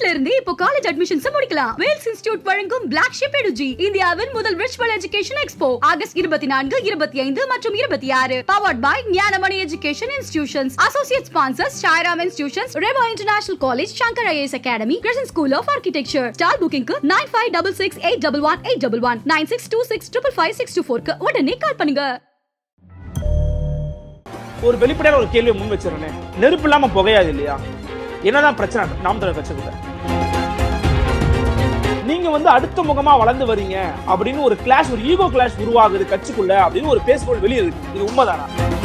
வீட்ல இருந்து இப்போ காலேஜ் அட்மிஷன்ஸ் முடிக்கலாம் வேல்ஸ் இன்ஸ்டிடியூட் வழங்கும் பிளாக் ஷிப் எடுஜி இந்தியாவின் முதல் விர்ச்சுவல் எஜுகேஷன் எக்ஸ்போ ஆகஸ்ட் இருபத்தி நான்கு இருபத்தி ஐந்து மற்றும் இருபத்தி ஆறு powered by Gnanamani education institutions associate sponsors Sairam institutions revo international college Shankar IAS academy Krishnan school of architecture stall புக்கிங்க்கு nine five double six eight double one eight double one nine six two six triple five six two ஃபோர்க்கு உடனே call பண்ணுங்க ஒரு வெளிப்படையான ஒரு கேள்வியை முன் வச்சிருந்தேன் நெருப்பு இல்லாம புகையாது இல்லையா என்னதான் பிரச்சனை நாம் தமிழர் கட்சிக்குள்ள நீங்க வந்து அடுத்த முகமா வளர்ந்து வரீங்க அப்படின்னு ஒரு கிளாஷ் ஒரு ஈகோ கிளாஷ் உருவாகுது கட்சிக்குள்ள அப்படின்னு ஒரு பேசுபொருள் வெளியே இருக்கு இது உண்மைதானா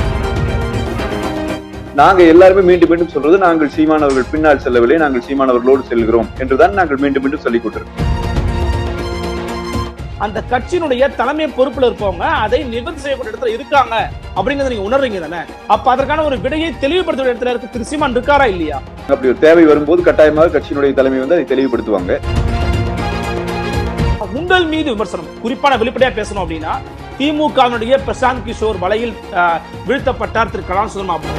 நாங்க எல்லாருமே மீண்டும் மீண்டும் சொல்றது நாங்கள் சீமானவர்கள் பின்னால் செல்லவில்லை நாங்கள் சீமானவர்களோடு செல்கிறோம் என்றுதான் நாங்கள் மீண்டும் மீண்டும் சொல்லிக் கொண்டிருக்கோம் அந்த கட்சியினுடைய தலைமை பொறுப்புல இருப்பவங்க அதை நிவர்த்தி செய்யக்கூடிய இடத்துல இருக்காங்க அப்படிங்கறத நீங்க உணர்றீங்க தானே அப்ப அதற்கான ஒரு விடையை தெளிவுபடுத்துற இடத்துல இருக்க திரு சீமான் இருக்காரா இல்லையா அப்படி ஒரு தேவை வரும்போது கட்டாயமாக கட்சியினுடைய தலைமை வந்து அதை தெளிவுபடுத்துவாங்க உங்கள் மீது விமர்சனம் குறிப்பான வெளிப்படையா பேசணும் அப்படின்னா திமுகவினுடைய பிரசாந்த் கிஷோர் வலையில் ஆஹ், வீழ்த்தப்பட்டார் திரு கலாசுதம்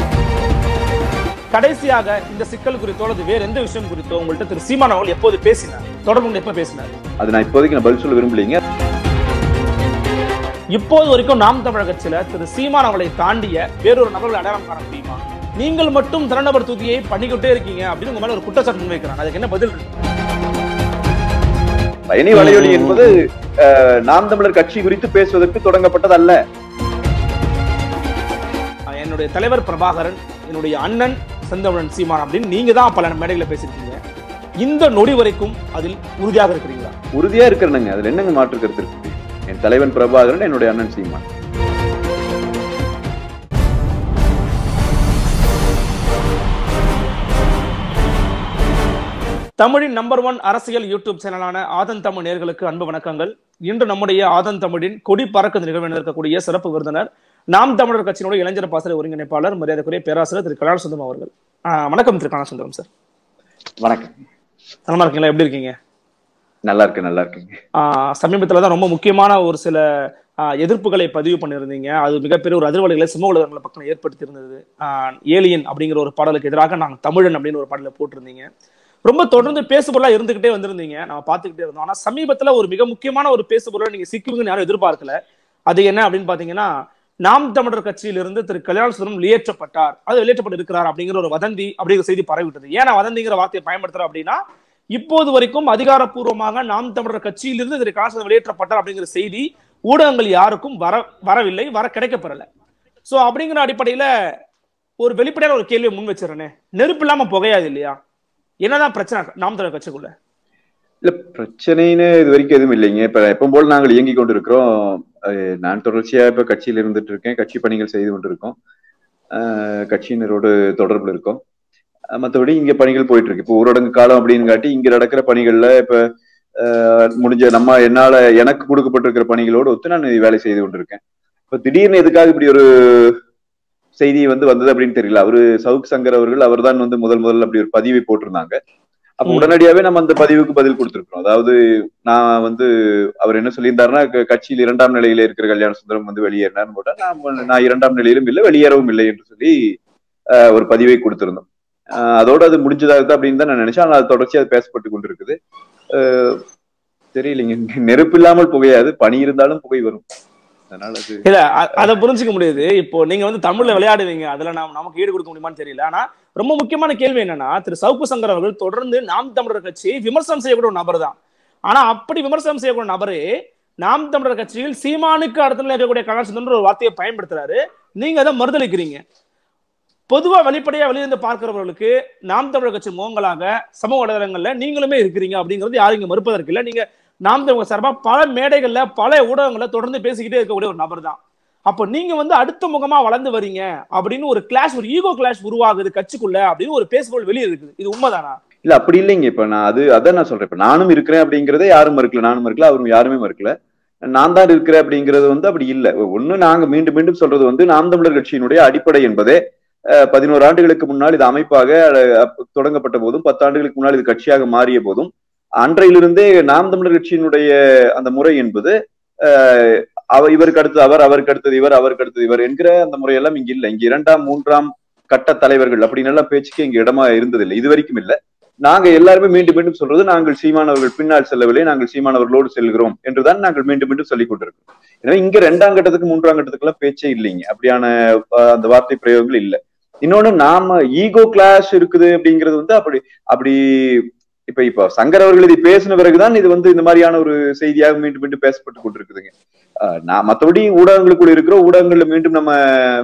கடைசியாக இந்த சிக்கல் குறித்தோ அல்லது வேற எந்த விஷயம் குறித்தோ உங்கள்ட்ட திரு சீமான் அவர்கள் எப்போது பேசினார் தொடர்பு கொண்டு எப்ப பேசினார் அது நான் இப்போதைக்கு நான் பதில் சொல்ல விரும்பலைங்க இப்போது வரைக்கும் நாம் தமிழர் கட்சியில திரு சீமான் அவர்களை தாண்டிய வேறொரு நபர்களை அடையாளம் காண முடியுமா நீங்கள் மட்டும் தனிநபர் தூக்கியை பண்ணிக்கிட்டே இருக்கீங்க அப்படின்னு உங்க மேல ஒரு குற்றச்சாட்டு முன்வைக்கிறாங்க அதுக்கு என்ன பதில் இருக்கு பயணி வலையொலி என்பது அஹ், நாம் தமிழர் கட்சி குறித்து பேசுவதற்கு தொடங்கப்பட்டது அல்ல என்னுடைய தலைவர் பிரபாகரன் என்னுடைய அண்ணன் செந்தமிழன் சீமான் அப்படின்னு நீங்க தான் பல மேடைகளை பேசியிருக்கீங்க இந்த நொடி வரைக்கும் அதில் உறுதியாக இருக்கிறீங்களா உறுதியா இருக்கிறனுங்க அதுல என்னங்க மாற்று கருத்து இருக்கு என் தலைவன் பிரபாகரன் என்னுடைய அண்ணன் சீமான் தமிழின் நம்பர் ஒன் அரசியல் யூடியூப் சேனலான ஆதன் தமிழ் நேர்களுக்கு அன்பு வணக்கங்கள் இன்று நம்முடைய ஆதன் தமிழின் கொடி பறக்க நிகழ்வில் இருக்கக்கூடிய சிறப்பு விருந்தினர் நாம் தமிழர் கட்சியினுடைய இளைஞர் பாசறை ஒருங்கிணைப்பாளர் மரியாதைக்குரிய பேராசிரியர் திரு கலால் சுந்தரம் அவர்கள் ஆஹ் வணக்கம் திரு கலால் சுந்தரம் சார் வணக்கம் நலமா இருக்கீங்களா எப்படி இருக்கீங்க நல்லா இருக்கு நல்லா இருக்குங்க ஆஹ் சமீபத்துல தான் ரொம்ப முக்கியமான ஒரு சில ஆஹ் எதிர்ப்புகளை பதிவு பண்ணியிருந்தீங்க அது மிகப்பெரிய ஒரு அதிர்வலைகளை சமூக ஊடகங்களை பக்கம் ஏற்படுத்தி இருந்தது ஏலியன் அப்படிங்கிற ஒரு பாடலுக்கு எதிராக நாங்கள் தமிழன் அப்படின்னு ஒரு பாடலை போட்டிருந்தீங்க ரொம்ப தொடர்ந்து பேசுபொருளா இருந்துகிட்டே வந்திருந்தீங்க நம்ம பார்த்துக்கிட்டே இருந்தோம் ஆனா சமீபத்துல ஒரு மிக முக்கியமான ஒரு பேசுபொருளை நீங்க சிக்குவீங்கன்னு யாரும் எதிர்பார்க்கல அது என்ன அப்படின்னு பாத்தீங்கன்னா நாம் தமிழர் கட்சியிலிருந்து திரு கல்யாண சுந்தரம் வெளியேற்றப்பட்டார் அது வெளியேற்றப்பட்டு இருக்கிறார் அப்படிங்கிற ஒரு வதந்தி அப்படிங்கிற செய்தி பரவிட்டது ஏன் நான் வதந்திங்கிற வார்த்தையை பயன்படுத்துறேன் அப்படின்னா இப்போது வரைக்கும் அதிகாரப்பூர்வமாக நாம் தமிழர் கட்சியிலிருந்து திரு கலாசுரம் வெளியேற்றப்பட்டார் அப்படிங்கிற செய்தி ஊடகங்கள் யாருக்கும் வர வரவில்லை வர கிடைக்கப்பெறல சோ அப்படிங்கிற அடிப்படையில ஒரு வெளிப்படையான ஒரு கேள்வியை முன் வச்சிடறேனே நெருப்பு இல்லாம புகையாது இல்லையா என்னதான் பிரச்சனை நாம் தமிழர் கட்சிக்குள்ள இல்ல பிரச்சனைன்னு இது வரைக்கும் எதுவும் இல்லைங்க இப்ப எப்பவும் போல நாங்கள் இயங்கி கொண்டிருக்கிறோம் அஹ் நான் தொடர்ச்சியா இப்ப கட்சியில் இருந்துட்டு இருக்கேன் கட்சி பணிகள் செய்து கொண்டிருக்கோம் அஹ் கட்சியினரோடு தொடர்புல இருக்கோம் அஹ் மத்தபடி இங்க பணிகள் போயிட்டு இருக்கு இப்போ ஊரடங்கு காலம் அப்படின்னு காட்டி இங்க நடக்கிற பணிகள்ல இப்ப அஹ் முடிஞ்ச நம்ம என்னால எனக்கு கொடுக்கப்பட்டிருக்கிற பணிகளோடு ஒத்து நான் வேலை செய்து கொண்டிருக்கேன் இப்ப திடீர்னு எதுக்காக இப்படி ஒரு செய்தி வந்து வந்தது அப்படின்னு தெரியல அவரு சவுக் சங்கர் அவர்கள் அவர்தான் வந்து முதல் முதல்ல அப்படி ஒரு பதிவை போட்டிருந்தாங்க அப்ப ம். உடனடியாவே நம்ம அந்த பதிவுக்கு பதில் கொடுத்திருக்கிறோம் அதாவது நான் வந்து அவர் என்ன சொல்லியிருந்தாருன்னா க- கட்சியில் இரண்டாம் நிலையில இருக்கிற கல்யாண சுந்தரம் வந்து வெளியேறினார்னு போட்டா நான் வந்து- நான் இரண்டாம் நிலையிலும் இல்லை வெளியேறவும் இல்லை என்று சொல்லி ஆஹ், ஒரு பதிவை கொடுத்திருந்தோம் ஆஹ், அதோட அது முடிஞ்சதாக அப்படின்னு தான் நான் நினைச்சேன் ஆனால் அது தொடர்ச்சியா அது பேசப்பட்டு கொண்டிருக்குது ஆஹ், தெரியலைங்க நெருப்பு இல்லாமல் புகையாது பனி இருந்தாலும் புகை வரும் அதனால அது இல்ல அ- அதை புரிஞ்சுக்க முடியுது இப்போ நீங்க வந்து தமிழ்ல விளையாடுவீங்க அதுல நாம் நமக்கு ஈடு கொடுக்க முடியுமான்னு தெரியல ஆனா ரொம்ப முக்கியமான கேள்வி என்னன்னா திரு சவுக்கு சங்கர் அவர்கள் தொடர்ந்து நாம் தமிழர் கட்சியை விமர்சனம் செய்யக்கூடிய ஒரு நபர் தான் ஆனா அப்படி விமர்சனம் செய்யக்கூடிய நபரே நாம் தமிழர் கட்சியில் சீமானுக்கு அடுத்த இருக்கக்கூடிய கலாச்சாரம் ஒரு வார்த்தையை பயன்படுத்துறாரு நீங்க அதை மறுதளிக்கிறீங்க பொதுவா வெளிப்படையா வெளியிருந்து பார்க்கிறவர்களுக்கு நாம் தமிழர் கட்சி முகங்களாக சமூக வலைதளங்கள்ல நீங்களுமே இருக்கிறீங்க அப்படிங்கிறது யாரும் இங்க மறுப்பதற்கு இல்லை நீங்க நாம் தமிழர் சார்பா பல மேடைகள்ல பல ஊடகங்கள்ல தொடர்ந்து பேசிக்கிட்டே இருக்கக்கூடிய ஒரு நபர் தான் அப்போ நீங்க வந்து அடுத்த முகமா வளர்ந்து வரீங்க அப்படின்னு ஒரு கிளாஷ் ஒரு ஈகோ கிளாஷ் உருவாகுது கட்சிக்குள்ள அப்படின்னு ஒரு பேசுபொருள் வெளியே இருக்குது இது உண்மைதானா இல்ல அப்படி இல்லைங்க இப்ப நான் அது அதான் நான் சொல்றேன் இப்ப நானும் இருக்கிறேன் அப்படிங்கறதே யாரும் மறுக்கல நானும் மறுக்கல அவரும் யாருமே மறுக்கல நான் தான் இருக்கிறேன் அப்படிங்கிறது வந்து அப்படி இல்ல ஒண்ணு நாங்க மீண்டும் மீண்டும் சொல்றது வந்து நாம் தமிழர் கட்சியினுடைய அடிப்படை என்பதே அஹ், பதினோரு ஆண்டுகளுக்கு முன்னால் இது அமைப்பாக அஹ், அப்ப தொடங்கப்பட்ட போதும் பத்து ஆண்டுகளுக்கு முன்னால் இது கட்சியாக மாறிய போதும் அன்றையிலிருந்தே நாம் தமிழர் கட்சியினுடைய அந்த முறை என்பது அஹ், அவ இவருக்கு அடுத்து அவர் அவருக்கு அடுத்தது இவர் அவருக்கு அடுத்தது இவர் என்கிற அந்த முறையெல்லாம் இங்க இல்ல இங்க இரண்டாம் மூன்றாம் கட்ட தலைவர்கள் அப்படின்னு எல்லாம் பேச்சுக்கு இங்க இடமா இருந்ததில்லை இது வரைக்கும் இல்ல நாங்க எல்லாருமே மீண்டும் மீண்டும் சொல்றது நாங்கள் சீமானவர்கள் பின்னால் செல்லவில்லை நாங்கள் சீமானவர்களோடு செல்கிறோம் என்றுதான் நாங்கள் மீண்டும் மீண்டும் சொல்லிக் கொண்டிருக்கிறோம் எனவே இங்க ரெண்டாம் கட்டத்துக்கு மூன்றாம் கட்டத்துக்கு எல்லாம் பேச்சே இல்லைங்க அப்படியான அஹ், அந்த வார்த்தை பிரயோகங்கள் இல்ல இன்னொன்னு நாம ஈகோ கிளாஷ் இருக்குது அப்படிங்கிறது வந்து அப்படி அப்படி இப்ப இப்ப சங்கர் அவர்கள் இதை பேசின பிறகுதான் இது வந்து இந்த மாதிரியான ஒரு செய்தியாக மீண்டும் மீண்டும் பேசப்பட்டு கொண்டிருக்குதுங்க அஹ், நான் மத்தபடி ஊடகங்களுக்குள்ள இருக்கிற ஊடகங்கள்ல மீண்டும் நம்ம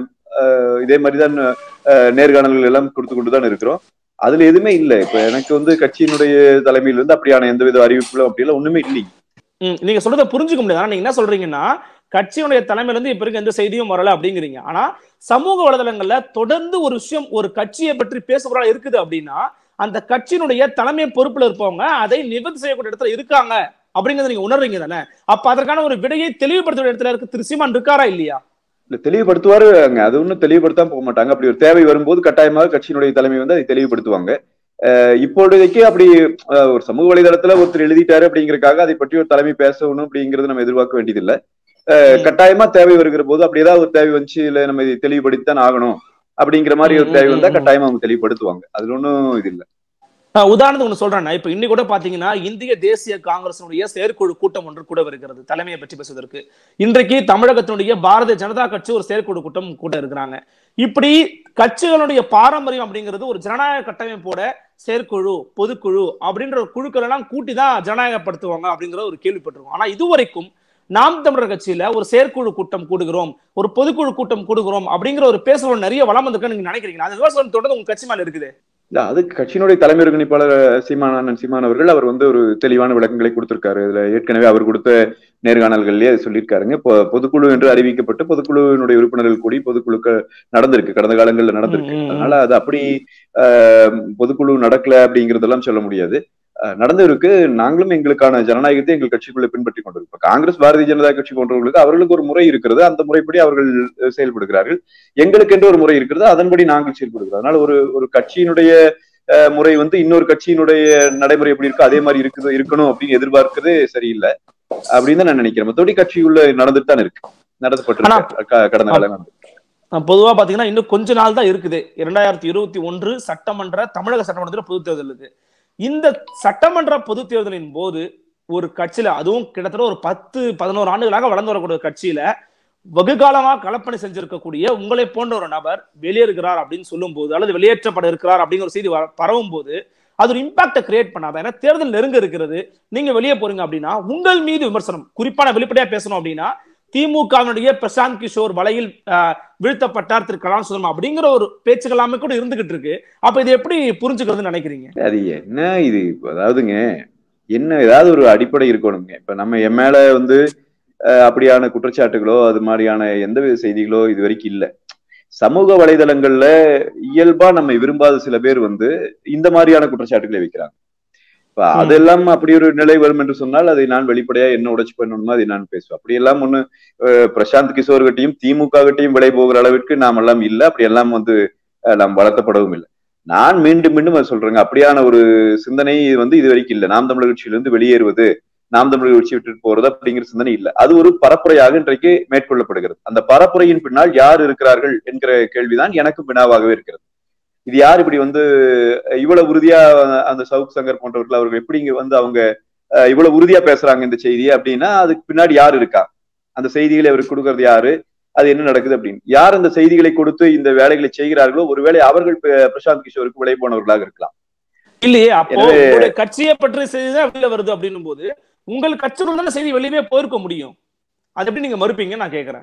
அஹ், இதே மாதிரிதான் அஹ், நேர்காணல்கள் எல்லாம் கொடுத்து கொண்டுதான் இருக்கிறோம் அதுல எதுவுமே இல்ல இப்ப எனக்கு வந்து கட்சியினுடைய தலைமையில இருந்து அப்படியான எந்தவித அறிவிப்புகளும் அப்படியெல்லாம் ஒண்ணுமே இல்லைங்க ம், நீங்க சொல்றத புரிஞ்சுக்க முடியாது ஆனா நீங்க என்ன சொல்றீங்கன்னா கட்சியினுடைய தலைமையில இருந்து இப்ப இருக்க எந்த செய்தியும் வரல அப்படிங்கிறீங்க ஆனா சமூக வலைதளங்கள்ல தொடர்ந்து ஒரு விஷயம் ஒரு கட்சியை பற்றி பேசுறதா இருக்குது அப்படின்னா அந்த கட்சியினுடைய தலைமை பொறுப்புல இருப்பவங்க அதை நிவர்த்தி செய்யக்கூடிய இடத்துல இருக்காங்க அப்படிங்கறத நீங்க உணர்றீங்க தானே அப்ப அதற்கான ஒரு விடையை தெளிவுபடுத்துற இடத்துல இருக்கு திரு சீமான் இருக்காரா இல்லையா இல்ல தெளிவுபடுத்துவாரு அங்க அது ஒன்றும் தெளிவுபடுத்தாம போக மாட்டாங்க அப்படி ஒரு தேவை வரும்போது கட்டாயமாக கட்சியினுடைய தலைமை வந்து அதை தெளிவுபடுத்துவாங்க அஹ் இப்பொழுதைக்கு அப்படி அஹ் ஒரு சமூக வலைதளத்துல ஒருத்தர் எழுதிட்டாரு அப்படிங்கறக்காக அதை பற்றி ஒரு தலைமை பேசணும் அப்படிங்கறது நம்ம எதிர்பார்க்க வேண்டியதில்லை அஹ் ம். கட்டாயமா தேவை வருகிற போது அப்படி ஏதாவது ஒரு தேவை வந்துச்சு இல்ல நம்ம இதை தெளிவுபடுத்தித்தான் ஆகணும் அப்படிங்கிற மாதிரி ஒரு ம், தேவை ம், வந்தா ம். கட்டாயமா அவங்க தெளிவுபடுத்துவாங்க அதுல ஒன்றும் இது இல்ல நான் உதாரணத்துக்கு ஒன்று சொல்றேன் இப்ப இன்னைக்கு கூட பாத்தீங்கன்னா இந்திய தேசிய காங்கிரசினுடைய செயற்குழு கூட்டம் ஒன்று கூட வருகிறது தலைமையை பற்றி பேசுவதற்கு இன்றைக்கு தமிழகத்தினுடைய பாரதிய ஜனதா கட்சி ஒரு செயற்குழு கூட்டம் கூட்ட இருக்கிறாங்க இப்படி கட்சிகளுடைய பாரம்பரியம் அப்படிங்கிறது ஒரு ஜனநாயக கட்டமைப்போட செயற்குழு பொதுக்குழு அப்படின்ற ஒரு குழுக்கள் எல்லாம் கூட்டி தான் ஜனநாயகப்படுத்துவாங்க அப்படிங்கிற ஒரு கேள்விப்பட்டிருக்கோம் ஆனா இதுவரைக்கும் நாம் தமிழர் கட்சியில ஒரு செயற்குழு கூட்டம் கூடுகிறோம் ஒரு பொதுக்குழு கூட்டம் கூடுகிறோம் அப்படிங்கிற ஒரு பேசுறோம் நிறைய வளம் வந்திருக்குன்னு நீங்க நினைக்கிறீங்க அந்த விமர்சனம் தொடர்ந்து உங்க கட்சி மேல இருக்குது இல்ல அதுக்கு கட்சியினுடைய தலைமை ஒருங்கிணைப்பாளர் சீமானந்தன் சீமான் அவர்கள் அவர் வந்து ஒரு தெளிவான விளக்கங்களை கொடுத்திருக்காரு இதுல ஏற்கனவே அவர் கொடுத்த நேர்காணல்கள்லயே அதை சொல்லியிருக்காருங்க இப்போ பொதுக்குழு என்று அறிவிக்கப்பட்டு பொதுக்குழுவினுடைய உறுப்பினர்கள் கூடி பொதுக்குழுக்கள் நடந்திருக்கு கடந்த காலங்கள்ல நடந்திருக்கு ம், ம், ம். அதனால அது அப்படி ஆஹ், பொதுக்குழு நடக்கல அப்படிங்கறதெல்லாம் சொல்ல முடியாது ஆஹ், நடந்திருக்கு நாங்களும் எங்களுக்கான ஜனநாயகத்தை எங்கள் கட்சிக்குள்ள பின்பற்றி கொண்டிருக்கோம் காங்கிரஸ் பாரதிய ஜனதா கட்சி போன்றவர்களுக்கு அவர்களுக்கு ஒரு முறை இருக்கிறது அந்த முறைப்படி அவர்கள் அஹ், செயல்படுகிறார்கள் எங்களுக்கு என்று ஒரு முறை இருக்கிறது அதன்படி நாங்கள் செயல்படுகிறோம் அதனால ஒரு ஒரு கட்சியினுடைய அஹ், முறை வந்து இன்னொரு கட்சியினுடைய நடைமுறை எப்படி இருக்கோ அதே மாதிரி இருக்குது இருக்கணும் அப்படின்னு எதிர்பார்க்கிறது சரியில்லை அப்படின்னு தான் நான் நினைக்கிறேன் மத்தபடி கட்சிக்குள்ள நடந்துட்டு தான் இருக்கு நடத்தப்பட்டு கடந்த காலம் நடந்து அஹ் பொதுவா பாத்தீங்கன்னா இன்னும் கொஞ்ச நாள் தான் இருக்குது இரண்டாயிரத்தி இருபத்தி ஒன்று சட்டமன்ற தமிழக சட்டமன்றத்தில் பொது தேர்தல் இருக்கு இந்த சட்டமன்ற பொது தேர்தலின் போது ஒரு கட்சியில அதுவும் கிட்டத்தட்ட ஒரு பத்து பதினோரு ஆண்டுகளாக வளர்ந்து வரக்கூடிய கட்சியில வெகுகாலமா களப்பணி செஞ்சிருக்கக்கூடிய உங்களை போன்ற ஒரு நபர் வெளியேறுகிறார் அப்படின்னு சொல்லும் போது அல்லது வெளியேற்றப்பட இருக்கிறார் அப்படிங்கிற ஒரு செய்தி வர- பரவும் போது அது ஒரு இம்பாக்ட கிரியேட் பண்ணாத ஏன்னா தேர்தல் நெருங்க இருக்கிறது நீங்க வெளியே போறீங்க அப்படின்னா உங்கள் மீது விமர்சனம் குறிப்பா நான் வெளிப்படையா பேசணும் அப்படின்னா திமுகவினுடைய பிரசாந்த் கிஷோர் வலையில் ஆஹ், வீழ்த்தப்பட்டார் திரு கலாம் சுதர்மா அப்படிங்கிற ஒரு பேச்சுகள் எல்லாமே கூட இருந்துகிட்டு இருக்கு அப்ப இது எப்படி புரிஞ்சுக்கிறதுன்னு நினைக்கிறீங்க அது என்ன இது அதாவதுங்க என்ன ஏதாவது ஒரு அடிப்படை இருக்கணுங்க இப்ப நம்ம என் மேல வந்து அஹ், அப்படியான குற்றச்சாட்டுகளோ அது மாதிரியான எந்த வித செய்திகளோ இது வரைக்கும் இல்ல சமூக வலைதளங்கள்ல இயல்பா நம்ம விரும்பாத சில பேர் வந்து இந்த மாதிரியான குற்றச்சாட்டுகளை வைக்கிறாங்க இப்ப ம். அதெல்லாம் அப்படி ஒரு நிலை வரும் என்று சொன்னால் அதை நான் வெளிப்படையா என்ன உடைச்சு பண்ணணுமோ அதை நான் பேசுவேன் அப்படி எல்லாம் ஒண்ணு அஹ், பிரசாந்த் கிஷோர் கட்டியும் திமுக கட்டியும் விலை போகிற அளவிற்கு நாம் எல்லாம் இல்ல அப்படி எல்லாம் வந்து அஹ், நாம் வளர்த்தப்படவும் இல்லை நான் மீண்டும் மீண்டும் அதை சொல்றேங்க அப்படியான ஒரு சிந்தனை வந்து இது வரைக்கும் இல்லை நாம் தமிழர் கட்சியிலிருந்து வெளியேறுவது நாம் தமிழர் கட்சி விட்டுட்டு போறது அப்படிங்கிற சிந்தனை இல்லை அது ஒரு பரப்புரையாக இன்றைக்கு மேற்கொள்ளப்படுகிறது அந்த பரப்புரையின் பின்னால் யார் இருக்கிறார்கள் என்கிற கேள்விதான் எனக்கும் வினாவாகவே இருக்கிறது இது யார் இப்படி வந்து அஹ், இவ்வளவு உறுதியா அந்த சவுக் சங்கர் போன்றவர்கள் அவர்கள் எப்படி இங்க வந்து அவங்க அஹ், இவ்வளவு உறுதியா பேசுறாங்க இந்த செய்தியை அப்படின்னா அதுக்கு பின்னாடி யார் இருக்கா அந்த செய்திகளை அவருக்கு கொடுக்கறது யாரு அது என்ன நடக்குது அப்படின்னு யார் அந்த செய்திகளை கொடுத்து இந்த வேலைகளை செய்கிறார்களோ ஒருவேளை அவர்கள் ப- பிரசாந்த் கிஷோருக்கு விலை போனவர்களாக இருக்கலாம் இல்லையே அப்போ எனவே- உங்களுடைய கட்சியை பற்றி செய்தி தான் வெளியில வருது அப்படின்னும் போது உங்கள் கட்சியில் தானே செய்தி வெளியே போயிருக்க முடியும் அது எப்படி நீங்க மறுப்பீங்க நான் கேக்குறேன்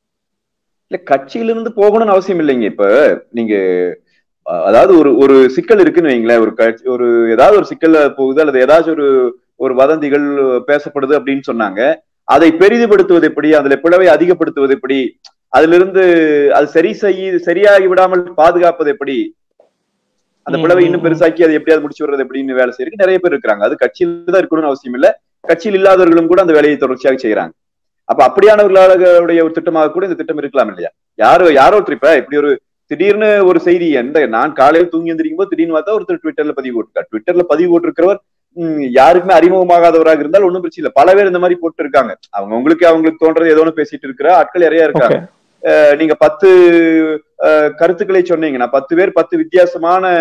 இல்ல கட்சியிலிருந்து போகணும்னு அவசியம் இல்லைங்க இப்ப நீங்க அஹ், அதாவது ஒரு ஒரு சிக்கல் இருக்குன்னு வைங்களேன் ஒரு கட்சி ஒரு ஏதாவது ஒரு சிக்கல்ல போகுது அல்லது ஏதாச்சும் ஒரு ஒரு வதந்திகள் பேசப்படுது அப்படின்னு சொன்னாங்க அதை பெரிதுபடுத்துவது எப்படி அதுல பிளவை அதிகப்படுத்துவது எப்படி அதிலிருந்து அது சரி செய்ய சரியாகி விடாமல் பாதுகாப்பது எப்படி அந்த ம், பிளவை ம், இன்னும் ம். பெருசாக்கி அதை எப்படியாவது முடிச்சு வர்றது எப்படின்னு வேலை செய்யறதுக்கு நிறைய பேர் இருக்காங்க அது கட்சியில தான் இருக்கணும்னு அவசியம் இல்ல கட்சியில் இல்லாதவர்களும் கூட அந்த வேலையை தொடர்ச்சியாக செய்யறாங்க அப்ப அப்படியானவர்களுடைய ஒரு திட்டமாக கூட இந்த திட்டம் இருக்கலாம் இல்லையா யாரோ யாரோ ஒருத்தர் இப்ப இப்படி ஒரு திடீர்னு ஒரு செய்தி எந்த நான் காலையில் தூங்கி எந்திரிக்கும் போது திடீர்னு பார்த்தா ஒருத்தர் ட்விட்டர்ல பதிவு போட்டிருக்கார் ட்விட்டர்ல பதிவு போட்டிருக்கிறவர் ம், யாருக்குமே அறிமுகமாகாதவராக இருந்தால் ஒண்ணும் பிரச்சனை இல்லை பல பேர் இந்த மாதிரி போட்டு இருக்காங்க அவங்க உங்களுக்கு அவங்களுக்கு தோன்றது ஏதோ ஒண்ணு பேசிட்டு இருக்கிற ஆட்கள் நிறைய இருக்காங்க Okay. அஹ் நீங்க பத்து அஹ், கருத்துக்களை சொன்னீங்க நான் பத்து பேர் பத்து வித்தியாசமான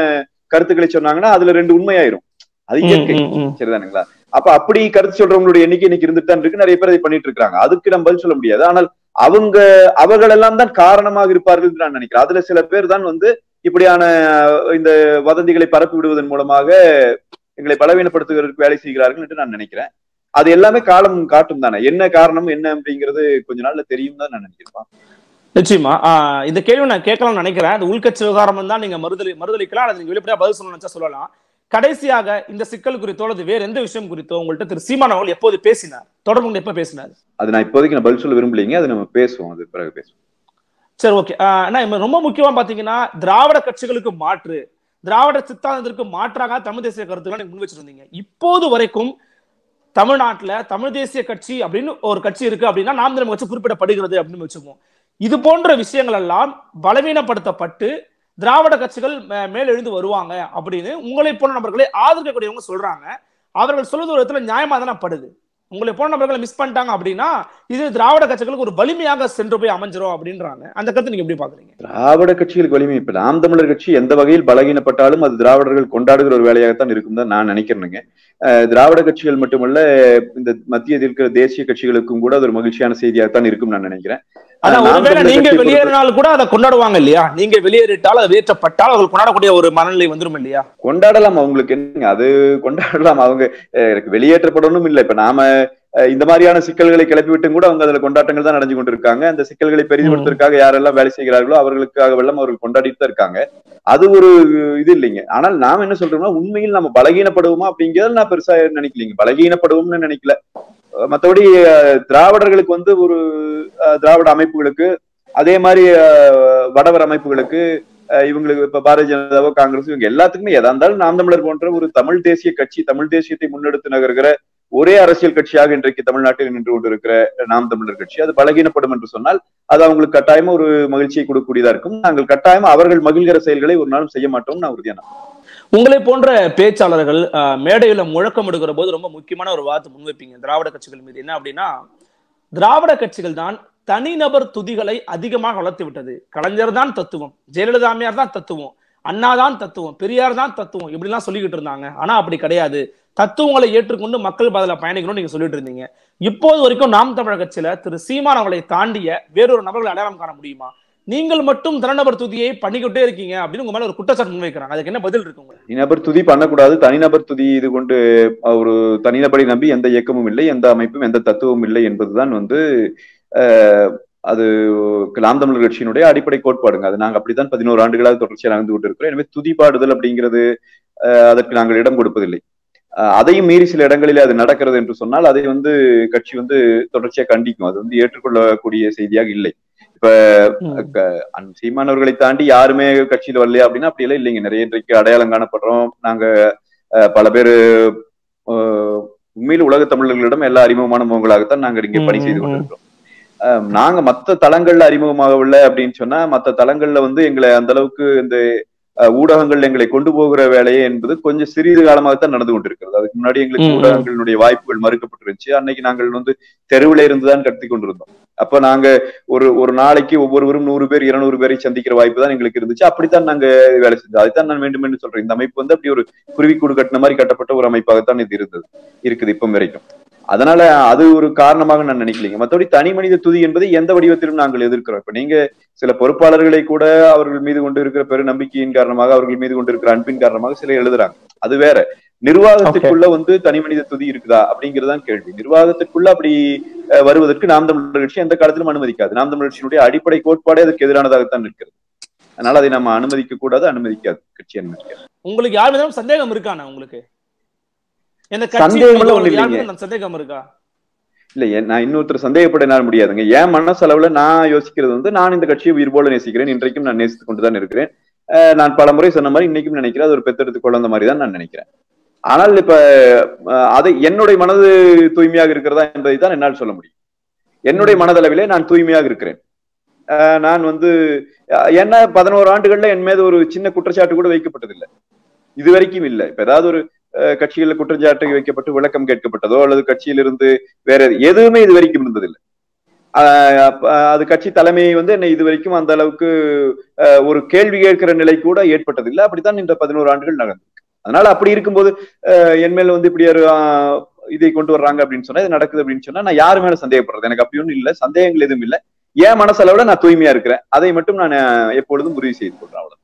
கருத்துக்களை சொன்னாங்கன்னா அதுல ரெண்டு உண்மையாயிரும் அது ம், இயற்கை ம், ம். சரிதானுங்களா அப்ப அப்படி கருத்து சொல்றவங்களுடைய எண்ணிக்கை இன்னைக்கு இருந்துட்டு தான் இருக்கு நிறைய பேர் அதை பண்ணிட்டு இருக்காங்க அதுக்கு நம்ம பதில் சொல்ல முடியாது ஆனால் அவங்க அவர்கள் எல்லாம் தான் காரணமாக இருப்பார்கள் என்று நான் நினைக்கிறேன் அதுல சில பேர் தான் வந்து இப்படியான அஹ், இந்த வதந்திகளை பரப்பி விடுவதன் மூலமாக எங்களை பலவீனப்படுத்துவதற்கு வேலை செய்கிறார்கள் என்று நான் நினைக்கிறேன் அது எல்லாமே காலம் காட்டும் தானே என்ன காரணம் என்ன அப்படிங்கிறது கொஞ்ச நாள்ல தெரியும் தான் நான் நினைக்கிறேன் நிச்சயமா ஆஹ் இந்த கேள்வி நான் கேட்கலாம்னு நினைக்கிறேன் இந்த உள்கட்சி விவகாரம் தான் நீங்க மறுதலி மறுதளிக்கலாம் அல்லது நீங்க வெளிப்படையா பதில் சொல்லணும்னு நினைச்சா சொல்லலாம் கடைசியாக இந்த சிக்கல் குறித்தோ அல்லது வேற எந்த விஷயம் குறித்தோ உங்கள்ட்ட திரு சீமான் அவர்கள் எப்போது பேசினார் தொடர்பு கொண்டு எப்ப பேசினார் அது நான் இப்போதைக்கு நான் பதில் சொல்ல விரும்பலைங்க அது நம்ம பேசுவோம் அது பிறகு பேசுவோம் சரி ஓகே ஆனா இப்ப ரொம்ப முக்கியமா பாத்தீங்கன்னா திராவிட கட்சிகளுக்கு மாற்று திராவிட சித்தாந்தத்திற்கு மாற்றாக தமிழ் தேசிய கருத்துக்களை நீங்க முன் வச்சிருந்தீங்க இப்போது வரைக்கும் தமிழ்நாட்டுல தமிழ் தேசிய கட்சி அப்படின்னு ஒரு கட்சி இருக்கு அப்படின்னா நாம் தமிழ் கட்சி குறிப்பிடப்படுகிறது அப்படின்னு வச்சுப்போம் இது போன்ற விஷயங்கள் எல்லாம் பலவீனப்படுத்தப்பட்டு திராவிட கட்சிகள் மே- மேலெழுந்து வருவாங்க அப்படின்னு உங்களை போன்ற நபர்களை ஆதரிக்கக்கூடியவங்க சொல்றாங்க அவர்கள் சொல்வது ஒரு இடத்துல நியாயமா தானே படுது உங்களை போன்ற நபர்களை மிஸ் பண்ணிட்டாங்க அப்படின்னா இது திராவிட கட்சிகளுக்கு ஒரு வலிமையாக சென்று போய் அமைஞ்சிரும் அப்படின்றாங்க அந்த கருத்து நீங்க எப்படி பாக்குறீங்க திராவிட கட்சிகளுக்கு வலிமை இப்ப நாம் தமிழர் கட்சி எந்த வகையில் பலகீனப்பட்டாலும் அது திராவிடர்கள் கொண்டாடுகிற ஒரு வேலையாகத்தான் இருக்கும் தான் நான் நினைக்கிறேனுங்க அஹ் திராவிட கட்சிகள் மட்டுமல்ல இந்த மத்திய இருக்கிற தேசிய கட்சிகளுக்கும் கூட அது ஒரு மகிழ்ச்சியான செய்தியாகத்தான் இருக்கும் நான் நினைக்கிறேன் ஆனா நாம் ஒருவேளை தமிழர் நீங்க கட்சியை பொறுத்த- வெளியேறினால் கூட அதை கொண்டாடுவாங்க இல்லையா நீங்க வெளியேறிட்டால் அது வெளியேற்றப்பட்டால் அவர்கள் கொண்டாடக்கூடிய ஒரு மனநிலை வந்துரும் இல்லையா கொண்டாடலாம் அவங்களுக்கு என்னங்க அது கொண்டாடலாம் அவங்க அஹ், எனக்கு வெளியேற்றப்படணும் இல்லை இப்ப நாம அஹ், இந்த மாதிரியான சிக்கல்களை கிளப்பி விட்டும் கூட அவங்க அதுல கொண்டாட்டங்கள் தான் நடந்து கொண்டிருக்காங்க அந்த சிக்கல்களை பெரிதுபடுத்துவதற்காக யாரெல்லாம் வேலை செய்கிறார்களோ அவர்களுக்காக வெள்ளம் அவர்கள் கொண்டாடிட்டு தான் இருக்காங்க அது ஒரு இது இல்லைங்க ஆனால் நாம என்ன சொல்றோம்னா உண்மையில் நம்ம பலகீனப்படுவோமா அப்படிங்கிறத நான் பெருசா நினைக்கலைங்க பலகீனப்படுவோம்னு நினைக்கல அஹ், மத்தபடி அஹ், திராவிடர்களுக்கு வந்து ஒரு அஹ், திராவிட அமைப்புகளுக்கு அதே மாதிரி அஹ், வடவர் அமைப்புகளுக்கு அஹ் இவங்களுக்கு இப்ப பாரதிய ஜனதாவோ காங்கிரஸ் இவங்க எல்லாத்துக்குமே எதா இருந்தாலும் நாம் தமிழர் போன்ற ஒரு தமிழ் தேசிய கட்சி தமிழ் தேசியத்தை முன்னெடுத்து நகர்கிற ஒரே அரசியல் கட்சியாக இன்றைக்கு தமிழ்நாட்டில் நின்று கொண்டிருக்கிற நாம் தமிழர் கட்சி அது பலகீனப்படும் என்று சொன்னால் அது அவங்களுக்கு கட்டாயமா ஒரு மகிழ்ச்சியை கொடுக்கக்கூடியதா இருக்கும் நாங்கள் கட்டாயமா அவர்கள் மகிழ்கிற செயல்களை ஒரு நாளும் செய்ய மாட்டோம் நான் உறுதியான உங்களை போன்ற பேச்சாளர்கள் அஹ், மேடையில முழக்கம் எடுக்கிற போது ரொம்ப முக்கியமான ஒரு வார்த்தை முன்வைப்பீங்க திராவிட கட்சிகள் மீது என்ன அப்படின்னா திராவிட கட்சிகள் தான் தனிநபர் துதிகளை அதிகமாக வளர்த்து விட்டது கலைஞர் தான் தத்துவம் ஜெயலலிதா அம்மையார் தான் தத்துவம் அண்ணா தான் தத்துவம் பெரியார் தான் தத்துவம் இப்படிலாம் சொல்லிக்கிட்டு இருந்தாங்க ஆனா அப்படி கிடையாது தத்துவங்களை ஏற்றுக்கொண்டு மக்கள் பதில பயணிக்கணும்னு நீங்க சொல்லிட்டு இருந்தீங்க இப்போது வரைக்கும் நாம் தமிழர் கட்சியில திரு சீமான் அவர்களை தாண்டிய வேறொரு நபர்களை அடையாளம் காண முடியுமா நீங்கள் மட்டும் தனிநபர் துதியை பண்ணிக்கிட்டே இருக்கீங்க அப்படின்னு உங்க மேல ஒரு குற்றச்சாட்டு முன்வைக்கிறாங்க அதுக்கு என்ன பதில் இருக்கு உங்களுக்கு தனிநபர் துதி பண்ணக்கூடாது தனிநபர் துதி இது கொண்டு ஒரு தனிநபரை நம்பி எந்த இயக்கமும் இல்லை எந்த அமைப்பும் எந்த தத்துவமும் இல்லை என்பதுதான் வந்து அஹ், அது நாம் தமிழர் கட்சியினுடைய அடிப்படை கோட்பாடுங்க அது நாங்க அப்படித்தான் பதினோரு ஆண்டுகளாக தொடர்ச்சியாக நடந்து கொண்டு இருக்கிறோம் எனவே துதி பாடுதல் அப்படிங்கிறது அஹ், அதற்கு நாங்கள் இடம் கொடுப்பதில்லை அஹ், அதையும் மீறி சில இடங்களிலே அது நடக்கிறது என்று சொன்னால் அதை வந்து கட்சி வந்து தொடர்ச்சியா கண்டிக்கும் அது வந்து ஏற்றுக்கொள்ளக்கூடிய செய்தியாக இல்லை இப்ப அன் சீமான் அவர்களை தாண்டி யாருமே கட்சியில வரலையா அப்படின்னா அப்படி எல்லாம் இல்லைங்க நிறைய இன்றைக்கு அடையாளம் காணப்படுறோம் நாங்க அஹ், பல பேர் உண்மையில் உலக தமிழர்களிடம் எல்லா அறிமுகமான முகங்களாகத்தான் நாங்க இங்கே பணி செய்து ம், ம். கொண்டிருக்கிறோம் அஹ், நாங்க மத்த தளங்கள்ல அறிமுகமாகவில்லை அப்படின்னு சொன்னா மத்த தளங்கள்ல வந்து எங்களை அந்த அளவுக்கு இந்த அஹ், ஊடகங்கள் எங்களை கொண்டு போகிற வேலையே என்பது கொஞ்சம் சிறிது காலமாகத்தான் நடந்து கொண்டிருக்கிறது அதுக்கு முன்னாடி எங்களுக்கு ம், ம். ஊடகங்களுடைய வாய்ப்புகள் மறுக்கப்பட்டிருந்துச்சு அன்னைக்கு நாங்கள் வந்து தெருவில் இருந்துதான் கத்தி கொண்டிருந்தோம் அப்ப நாங்க ஒரு ஒரு நாளைக்கு ஒவ்வொருவரும் நூறு பேர் இருநூறு பேரை சந்திக்கிற வாய்ப்பு தான் எங்களுக்கு இருந்துச்சு அப்படித்தான் நாங்க வேலை செஞ்சோம் அதைத்தான் நான் வேண்டும் என்று சொல்றேன் இந்த அமைப்பு வந்து அப்படி ஒரு குருவிக்கூடு கட்டின மாதிரி கட்டப்பட்ட ஒரு அமைப்பாகத்தான் இது இருந்தது இருக்குது இப்ப வரைக்கும் அதனால அது ஒரு காரணமாக நான் நினைக்கலைங்க மற்றபடி தனி மனித துதி என்பதை எந்த வடிவத்திலும் நாங்கள் எதிர்க்கிறோம் இப்ப நீங்க சில பொறுப்பாளர்களை கூட அவர்கள் மீது கொண்டு இருக்கிற பெரு நம்பிக்கையின் காரணமாக அவர்கள் மீது கொண்டு இருக்கிற அன்பின் காரணமாக சில எழுதுறாங்க அது வேற நிர்வாகத்துக்குள்ள வந்து தனி மனித துதி இருக்குதா அப்படிங்கறதுதான் கேள்வி நிர்வாகத்துக்குள்ள அப்படி அஹ், வருவதற்கு நாம் தமிழர் கட்சி எந்த காலத்திலும் அனுமதிக்காது நாம் தமிழர் கட்சியினுடைய அடிப்படை கோட்பாடே அதுக்கு எதிரானதாகத்தான் இருக்கிறது அதனால அதை நம்ம அனுமதிக்க கூடாது அனுமதிக்காது கட்சி அனுமதிக்காது உங்களுக்கு யார் மீதும் சந்தேகம் இருக்காண்ணா உங்களுக்கு இந்த சந்தேகம் எல்லாம் கட்சி ஒண்ணும் யார் இல்லைங்க. மீதும் சந்தேகம் இருக்கா இல்ல என் நான் இன்னொருத்தர் சந்தேகப்பட என்னால் முடியாதுங்க என் மனசளவுல நான் யோசிக்கிறது வந்து நான் இந்த கட்சியை உயிர் போல நேசிக்கிறேன் இன்றைக்கும் நான் நேசித்துக் கொண்டுதான் இருக்கிறேன் அஹ் நான் பல முறை சொன்ன மாதிரி இன்னைக்கும் நினைக்கிறேன் அது ஒரு பெத்தெடுத்து குழந்த மாதிரி தான் நான் நினைக்கிறேன் ஆனால் இப்ப அஹ், அதை என்னுடைய மனது தூய்மையாக இருக்கிறதா என்பதை தான் என்னால் சொல்ல முடியும் என்னுடைய மனதளவிலே நான் தூய்மையாக இருக்கிறேன் அஹ், நான் வந்து அஹ், என்ன பதினோரு ஆண்டுகள்ல என் மீது ஒரு சின்ன குற்றச்சாட்டு கூட வைக்கப்பட்டதில்லை இது வரைக்கும் இல்லை இப்ப ஏதாவது ஒரு அஹ், கட்சிகள்ல குற்றச்சாட்டு வைக்கப்பட்டு விளக்கம் கேட்கப்பட்டதோ அல்லது கட்சியிலிருந்து வேற எது- எதுவுமே இது வரைக்கும் இருந்ததில்லை ஆஹ் அப்ப அது கட்சி தலைமை வந்து என்னை இது வரைக்கும் அந்த அளவுக்கு ஆஹ் ஒரு கேள்வி கேட்கிற நிலை கூட ஏற்பட்டதில்லை அப்படித்தான் இந்த பதினோரு ஆண்டுகள் நடந்திருக்கு அதனால அப்படி இருக்கும்போது ஆஹ் என் மேல வந்து இப்படி ஒரு ஆஹ் இதை கொண்டு வர்றாங்க அப்படின்னு சொன்னா இது நடக்குது அப்படின்னு சொன்னா நான் யாரு மேல சந்தேகப்படுறது எனக்கு அப்படி ஒன்றும் இல்லை சந்தேகங்கள் எதுவும் இல்லை என் மனசளவுல நான் தூய்மையா இருக்கிறேன் அதை மட்டும் நான் ஆஹ் எப்பொழுதும் உறுதி செய்து கொள்றேன் அவ்வளவுதான்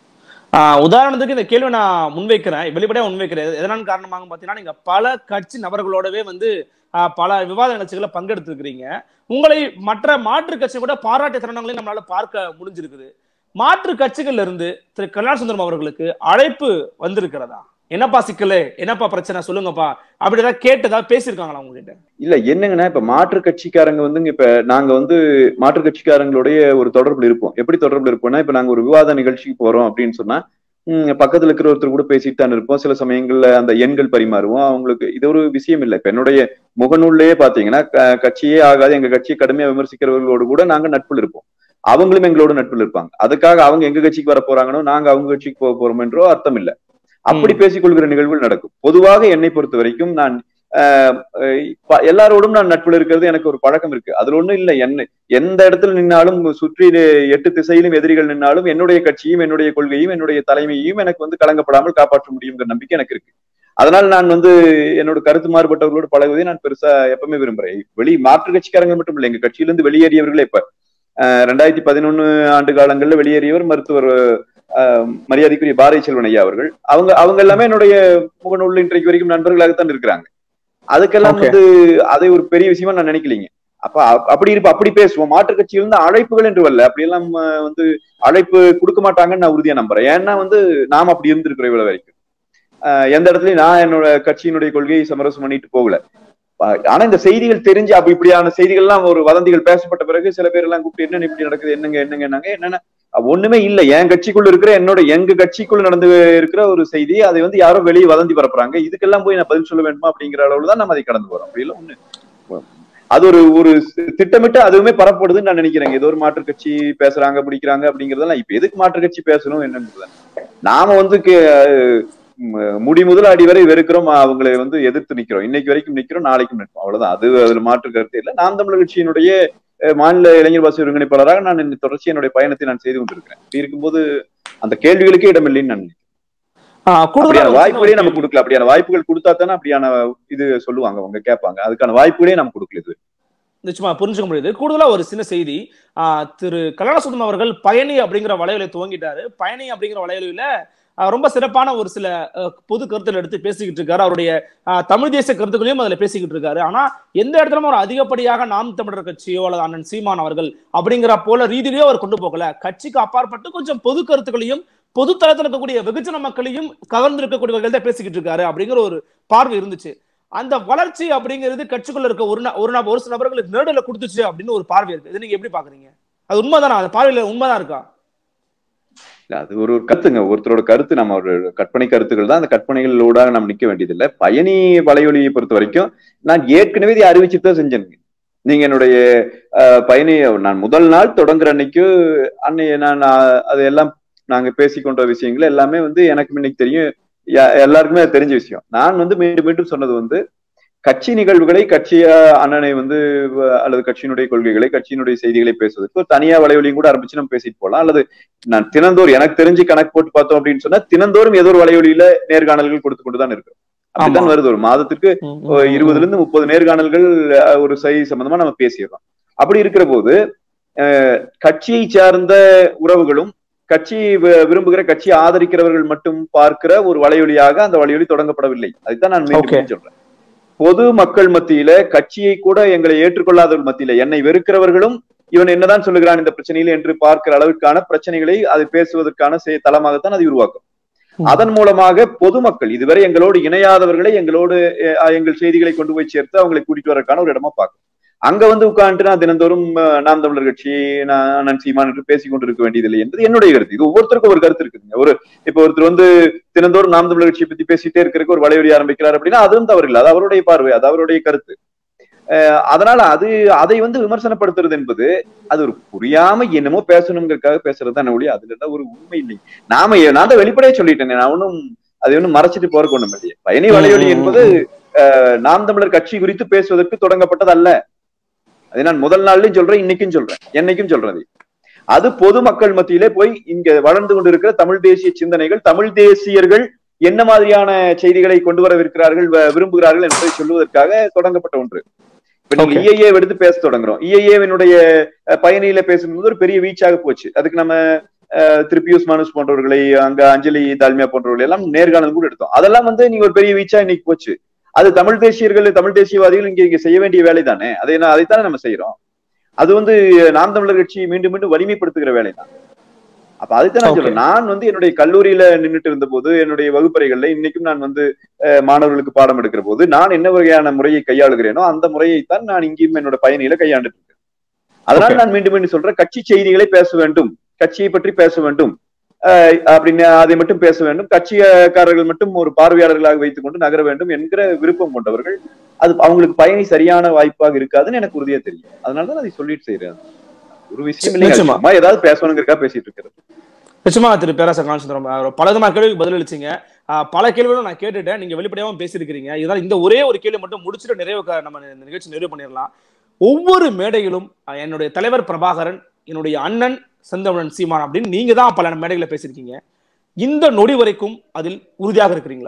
ஆஹ் உதாரணத்துக்கு இந்த கேள்வி நான் முன்வைக்கிறேன் வெளிப்படையா முன்வைக்கிறேன் எதனால காரணமாக பாத்தீங்கன்னா நீங்க பல கட்சி நபர்களோடவே வந்து ஆஹ் பல விவாத நிகழ்ச்சிகளை பங்கெடுத்திருக்கிறீங்க உங்களை மற்ற மாற்று கட்சி கூட பாராட்டு தருணங்களையும் நம்மளால பார்க்க முடிஞ்சிருக்குது மாற்று கட்சிகள்ல இருந்து திரு கல்யாண சுந்தரம் அவர்களுக்கு அழைப்பு வந்திருக்கிறதா என்னப்பா சிக்கலு என்னப்பா பிரச்சனை சொல்லுங்கப்பா அப்படி ஏதாவது கேட்டு ஏதாவது பேசியிருக்காங்களா உங்ககிட்ட இல்ல என்னங்கன்னா இப்ப மாற்று கட்சிக்காரங்க வந்துங்க இப்ப நாங்க வந்து மாற்று கட்சிக்காரங்களுடைய ஒரு தொடர்புல இருப்போம் எப்படி தொடர்புல இருப்போம்னா இப்ப நாங்க ஒரு விவாத நிகழ்ச்சிக்கு போறோம் அப்படின்னு சொன்னா உம் பக்கத்துல இருக்கிற ஒருத்தர் கூட பேசிட்டு தான் இருப்போம் சில சமயங்கள்ல அந்த எண்கள் பரிமாறுவோம் அவங்களுக்கு இது ஒரு விஷயம் இல்லை இப்ப என்னுடைய முகநூல்லையே பாத்தீங்கன்னா க- கட்சியே ஆகாது எங்க கட்சியை கடுமையா விமர்சிக்கிறவர்களோடு கூட நாங்க நட்புல இருப்போம் அவங்களும் எங்களோட நட்புல இருப்பாங்க அதுக்காக அவங்க எங்க கட்சிக்கு வர போறாங்கன்னோ நாங்க அவங்க கட்சிக்கு போக போறோம் என்றோ அர்த்தம் இல்ல அப்படி பேசிக்கொள்கிற நிகழ்வுகள் நடக்கும் பொதுவாக என்னை பொறுத்த வரைக்கும் நான் ஆஹ் அஹ் ப- எல்லாரோடும் நான் நட்புல இருக்கிறது எனக்கு ஒரு பழக்கம் இருக்கு அதுல ஒண்ணும் இல்ல என்ன எந்த இடத்துல நின்னாலும் சுற்றி எட்டு திசையிலும் எதிரிகள் நின்னாலும் என்னுடைய கட்சியும் என்னுடைய கொள்கையும் என்னுடைய தலைமையையும் எனக்கு வந்து கலங்கப்படாமல் காப்பாற்ற முடியுங்கிற நம்பிக்கை எனக்கு இருக்கு அதனால நான் வந்து என்னோட கருத்து மாறுபட்டவர்களோடு பழகுவதை நான் பெருசா எப்பவுமே விரும்புறேன் வெளி மாற்று கட்சிக்காரங்க மட்டும் இல்லை எங்க கட்சியிலிருந்து வெளியேறியவர்களே இப்ப ஆஹ் ரெண்டாயிரத்தி பதினொன்னு ஆண்டு காலங்கள்ல வெளியேறியவர் மருத்துவர் ஆஹ் மரியாதைக்குரிய பாரதி செல்வன் ஐயா அவர்கள் அவங்க அவங்க எல்லாமே என்னுடைய முகநூல் இன்றைக்கு வரைக்கும் நண்பர்களாகத்தான் இருக்கிறாங்க அதுக்கெல்லாம் Okay. வந்து அதை ஒரு பெரிய விஷயமா நான் நினைக்கலீங்க அப்ப அ- அப்படி இருப்ப அப்படி பேசுவோம் மாற்றுக் கட்சியிலிருந்து அழைப்புகள் என்று வரல அப்படி எல்லாம் அஹ், வந்து அழைப்பு கொடுக்க மாட்டாங்கன்னு நான் உறுதியா நம்புறேன் ஏன்னா வந்து நாம் அப்படி இருந்திருக்கிறோம் இவ்வளவு வரைக்கும் அஹ், எந்த இடத்துலயும் நான் என்னோட கட்சியினுடைய கொள்கையை சமரசம் பண்ணிட்டு போகல அஹ், ஆனா இந்த செய்திகள் தெரிஞ்சு அப்ப இப்படியான செய்திகள் எல்லாம் ஒரு வதந்திகள் பேசப்பட்ட பிறகு சில பேர் எல்லாம் கூப்பிட்டு என்னன்னு இப்படி நடக்குது என்னங்க என்னங்க என்னங்க என்னன்னா அஹ், ஒண்ணுமே இல்ல என் கட்சிக்குள்ள இருக்கிற என்னோட எங்க கட்சிக்குள்ள நடந்து இருக்கிற ஒரு செய்தி அதை வந்து யாரோ வெளியே வதந்தி பரப்புறாங்க இதுக்கெல்லாம் போய் நான் பதில் சொல்ல வேண்டுமா அப்படிங்கிற அளவுல தான் நம்ம அதை கடந்து போறோம் அப்படி இல்ல ஒண்ணு அது ஒரு ஒரு சி- திட்டமிட்டு அதுவுமே பரப்படுதுன்னு நான் நினைக்கிறேன் ஏதோ ஒரு மாற்றுக் கட்சி பேசுறாங்க பிடிக்கிறாங்க அப்படிங்கறதெல்லாம் இப்ப எதுக்கு மாற்றுக் கட்சி பேசணும் என்னன்றது நாம வந்து கே- ம- முடி முதல் அடி வரை வெறுக்கிறோம் அவங்களை வந்து எதிர்த்து நிக்கிறோம் இன்னைக்கு வரைக்கும் நிக்கிறோம் நாளைக்கும் நிற்போம் அவ்வளவுதான் அது அதுல மாற்று கருத்து இல்லை நாம் தமிழர் கட்சியினுடைய அஹ், மாநில இளைஞர் பாச ஒருங்கிணைப்பாளராக நான் இந்த தொடர்ச்சி என்னுடைய பயணத்தை நான் செய்து கொண்டிருக்கிறேன் இப்படி இருக்கும்போது அந்த கேள்விகளுக்கே இடமில்லைன்னு நான் நினைக்கிறேன் ஆஹ் கூடுதலா அப்படியான ஒரு சின்ன வாய்ப்புகளே ஒரு நம்ம கேள்வி. கொடுக்கல அப்படியான வாய்ப்புகள் கொடுத்தா தானே அப்படியான இது சொல்லுவாங்க அவங்க கேட்பாங்க அதுக்கான வாய்ப்புகளே நம்ம கொடுக்கல இது நிச்சயமா புரிஞ்சுக்க முடியுது கூடுதலா ஒரு சின்ன செய்தி ஆஹ் திரு கல்யாணசுந்தரம் அவர்கள் பயணி அப்படிங்கிற வலையொலியை துவங்கிட்டாரு பயணி அப்படிங்கிற வலையொலியில ஆஹ் ரொம்ப சிறப்பான ஒரு சில ஆஹ் பொது கருத்துக்கள் எடுத்து பேசிக்கிட்டு இருக்காரு அவருடைய ஆஹ் தமிழ் தேசிய கருத்துக்களையும் அதுல பேசிக்கிட்டு இருக்காரு ஆனா எந்த இடத்துலயும் ஒரு அதிகப்படியாக நாம் தமிழர் கட்சியோ அல்லது அண்ணன் சீமான் அவர்கள் அப்படிங்கிற போல ரீதியிலேயோ அவர் கொண்டு போகல கட்சிக்கு அப்பாற்பட்டு கொஞ்சம் பொது கருத்துக்களையும் பொது தளத்தில் இருக்கக்கூடிய வெகுஜன மக்களையும் கவர்ந்து இருக்கக்கூடிய வகையில் தான் பேசிக்கிட்டு இருக்காரு அப்படிங்கிற ஒரு பார்வை இருந்துச்சு அந்த வளர்ச்சி அப்படிங்கிறது கட்சிக்குள்ள இருக்க ஒரு ந- ஒரு நபர் ஒரு சில நபர்களுக்கு நேடல கொடுத்துச்சு அப்படின்னு ஒரு பார்வை இருக்கு இது நீங்க எப்படி பாக்குறீங்க அது உண்மைதானா அந்த பார்வையில உண்மைதான் இருக்கா இல்ல அது ஒரு ஒரு கருத்துங்க ஒருத்தரோட கருத்து நம்ம ஒரு கற்பனை கருத்துக்கள் தான் அந்த கற்பனைகளோட நம்ம நிக்க வேண்டியதில்லை பயணி வலையொலியை பொறுத்த வரைக்கும் நான் ஏற்கனவே இதை அறிவிச்சுட்டு தான் செஞ்சேனுங்க நீங்க என்னுடைய அஹ், பயணி நான் முதல் நாள் தொடங்குற அன்னைக்கு அன்னைய நான் ஆஹ், அது எல்லாம் நாங்க பேசிக்கொண்ட விஷயங்கள் எல்லாமே வந்து எனக்கு இன்னைக்கு தெரியும் யா- எல்லாருக்குமே அது தெரிஞ்ச விஷயம் நான் வந்து மீண்டும் மீண்டும் சொன்னது வந்து கட்சி நிகழ்வுகளை கட்சியா அண்ணனை வந்து வ- அல்லது கட்சியினுடைய கொள்கைகளை கட்சியினுடைய செய்திகளை பேசுவதற்கு ஒரு தனியா வலைவலியும் கூட ஆரம்பிச்சு நம்ம பேசிட்டு போகலாம் அல்லது நான் தினந்தோறும் எனக்கு தெரிஞ்சு கணக்கு போட்டு பார்த்தோம் அப்படின்னு சொன்னா தினந்தோறும் ஏதோ ஒரு வலைவலியில நேர்காணல்கள் கொடுத்து கொண்டு தான் இருக்கு அப்படித்தான் ஆமா. வருது ஒரு மாதத்துக்கு ஒரு இருபதுல இருந்து முப்பது நேர்காணல்கள் அஹ், ஒரு செய்தி சம்பந்தமா நம்ம பேசிடுறோம் அப்படி இருக்கிற போது அஹ், கட்சியை சார்ந்த உறவுகளும் கட்சி வி- விரும்புகிற கட்சி ஆதரிக்கிறவர்கள் மட்டும் பார்க்கிற ஒரு வலையொலியாக அந்த வலையொலி தொடங்கப்படவில்லை அதைத்தான் நான் மீண்டும் Okay. மீண்டும் சொல்றேன் பொது மக்கள் மத்தியில கட்சியை கூட எங்களை ஏற்றுக்கொள்ளாதவர்கள் மத்தியில என்னை வெறுக்கிறவர்களும் இவன் என்னதான் சொல்லுகிறான் இந்த பிரச்சனையில என்று பார்க்கிற அளவுக்கான பிரச்சனைகளை அதை பேசுவதற்கான செ- தளமாகத்தான் அது உருவாக்கும் ம். அதன் மூலமாக பொதுமக்கள் இதுவரை எங்களோடு இணையாதவர்களை எங்களோடு அஹ், எங்கள் செய்திகளை கொண்டு போய் சேர்த்து அவங்களை கூட்டிட்டு வரக்கான ஒரு இடமா பார்க்கும் அங்க வந்து உட்கார்ந்துட்டு நான் தினந்தோறும் அஹ், நாம் தமிழர் கட்சி நான் அண்ணன் சீமான் என்று பேசிக் கொண்டிருக்க வேண்டியதில்லை என்பது என்னுடைய கருத்து இது ஒவ்வொருத்தருக்கும் ஒரு கருத்து இருக்குதுங்க ஒரு இப்ப ஒருத்தர் வந்து தினந்தோறும் நாம் தமிழர் கட்சியை பத்தி பேசிட்டே இருக்கிறதுக்கு ஒரு வலைவரி ஆரம்பிக்கிறார் அப்படின்னா அதுவும் தவறு இல்லை அது அவருடைய பார்வை அது அவருடைய கருத்து அஹ், அதனால அது அதை வந்து விமர்சனப்படுத்துறது என்பது அது ஒரு புரியாம என்னமோ பேசணுங்கிறதுக்காக பேசுறது தான் ஒழிய அதுல எல்லாம் ஒரு உண்மை இல்லை நாம ஏ- நான் தான் வெளிப்படையா சொல்லிட்டேன் நான் ஒன்னும் அதை ஒன்றும் மறைச்சிட்டு போறக்கு ஒண்ணும் இல்லையே பயணி வலையொலி என்பது அஹ், நாம் தமிழர் கட்சி குறித்து பேசுவதற்கு தொடங்கப்பட்டது அல்ல அதை நான் முதல் நாள்லயும் சொல்றேன் இன்னைக்கும் சொல்றேன் என்னைக்கும் சொல்றது அது பொதுமக்கள் மத்தியிலே போய் இங்க வளர்ந்து கொண்டிருக்கிற தமிழ் தேசிய சிந்தனைகள் தமிழ் தேசியர்கள் என்ன மாதிரியான செய்திகளை கொண்டு வரவிருக்கிறார்கள் வ- விரும்புகிறார்கள் என்பதை சொல்லுவதற்காக தொடங்கப்பட்ட ஒன்று இப்ப நீங்க Okay. இஐஏ எடுத்து பேச தொடங்குறோம் இஐஏவினுடைய பயணியில பேசும்போது ஒரு பெரிய வீச்சாக போச்சு அதுக்கு நம்ம அஹ், திரு பியூஸ் மனுஷ் போன்றவர்களை அங்க அஞ்சலி தால்மியா போன்றவர்களை எல்லாம் நேர்காணல் கூட எடுத்தோம் அதெல்லாம் வந்து நீங்க ஒரு பெரிய வீச்சா இன்னைக்கு போச்சு அது தமிழ் தேசியர்கள் தமிழ் தேசியவாதிகள் இங்க இங்க செய்ய வேண்டிய வேலை தானே அதை நான் அதைத்தானே நம்ம செய்யறோம் அது வந்து நாம் தமிழர் கட்சி மீண்டும் மீண்டும் வலிமைப்படுத்துகிற வேலை தான் அப்ப அதுதான் நான் Okay. சொல்றேன் நான் வந்து என்னுடைய கல்லூரியில நின்னுட்டு இருந்த போது என்னுடைய வகுப்பறைகள்ல இன்னைக்கும் நான் வந்து அஹ், மாணவர்களுக்கு பாடம் எடுக்கிற போது நான் என்ன வகையான முறையை கையாளுகிறேனோ அந்த முறையைத்தான் நான் இங்கேயும் என்னோட பயணியில கையாண்டுட்டு இருக்கேன் அதனால Okay. நான் மீண்டும் மீண்டும் சொல்றேன் கட்சி செய்திகளை பேச வேண்டும் கட்சியை பற்றி பேச வேண்டும் அஹ், அப்படின்னு அதை மட்டும் பேச வேண்டும் கட்சிக்காரர்கள் மட்டும் ஒரு பார்வையாளர்களாக வைத்துக் கொண்டு நகர வேண்டும் என்கிற விருப்பம் கொண்டவர்கள் அது அவங்களுக்கு பயணி சரியான வாய்ப்பாக இருக்காதுன்னு எனக்கு உறுதியா தெரியும் அதனாலதான் அதை சொல்லிட்டு செய்யறேன் ஒரு விஷயம் இல்லைங்க நிச்சயமா. சும்மா ஏதாவது பேசணுங்கிறக்கா பேசிட்டு இருக்கிறது நிச்சயமா திரு பேராசர் காஞ்சிபுரம் பல விதமான கேள்விக்கு பதிலளிச்சீங்க ஆஹ் பல கேள்விகளும் நான் கேட்டுட்டேன் நீங்க வெளிப்படையாவும் பேசியிருக்கிறீங்க இதனால இந்த ஒரே ஒரு கேள்வி மட்டும் முடிச்சுட்டு நிறைவு க- நம்ம இந்த நிகழ்ச்சி நிறைவு பண்ணிடலாம் ஒவ்வொரு மேடையிலும் ஆஹ் என்னுடைய தலைவர் பிரபாகரன் என்னுடைய அண்ணன் செந்தமிழன் சீமான் அப்படின்னு நீங்க தான் பல மேடைகளை பேசியிருக்கீங்க இந்த நொடி வரைக்கும் அதில் உறுதியாக இருக்கிறீங்களா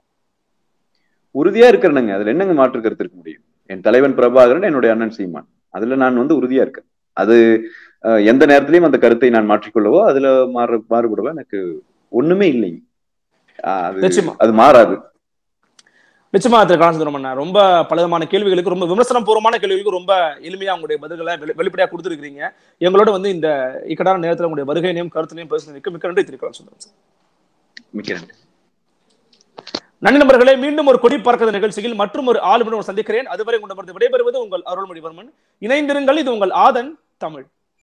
உறுதியா இருக்கிறேனுங்க அதுல என்னங்க மாற்று கருத்து இருக்க முடியும் என் தலைவன் பிரபாகரன் என்னுடைய அண்ணன் சீமான் அதுல நான் வந்து உறுதியா இருக்கேன் அது அஹ், எந்த நேரத்திலையும் அந்த கருத்தை நான் மாற்றிக்கொள்ளவோ அதுல மாறு மாறுபடவோ எனக்கு ஒண்ணுமே இல்லைங்க ஆஹ், அது நிச்சயமா அது மாறாது நிச்சயமா திரு காலசுந்தரம் அண்ணா ரொம்ப பலவிதமான கேள்விகளுக்கு ரொம்ப விமர்சனம் பூர்வமான கேள்விகளுக்கு ரொம்ப எளிமையா உங்களுடைய பதில்களை வெளி- வெளிப்படையா கொடுத்துருக்கீங்க எங்களோட வந்து இந்த இக்கட்டான நேரத்தில் உங்களுடைய வருகையினையும் கருத்தினையும் பேசுனதுக்கு மிக்க நன்றி திரு காலசுந்தரம் சார் மிக்க நன்றி நன்றி நண்பர்களே மீண்டும் ஒரு கொடி பறக்கிறது நிகழ்ச்சியில் மற்றும் ஒரு ஆளுநர் சந்திக்கிறேன் அதுவரை உங்களிடமிருந்து விடைபெறுவது உங்கள் அருள்மொழிவர்மன் இணைந்திருங்கள் இது உங்கள் ஆதன் தமிழ்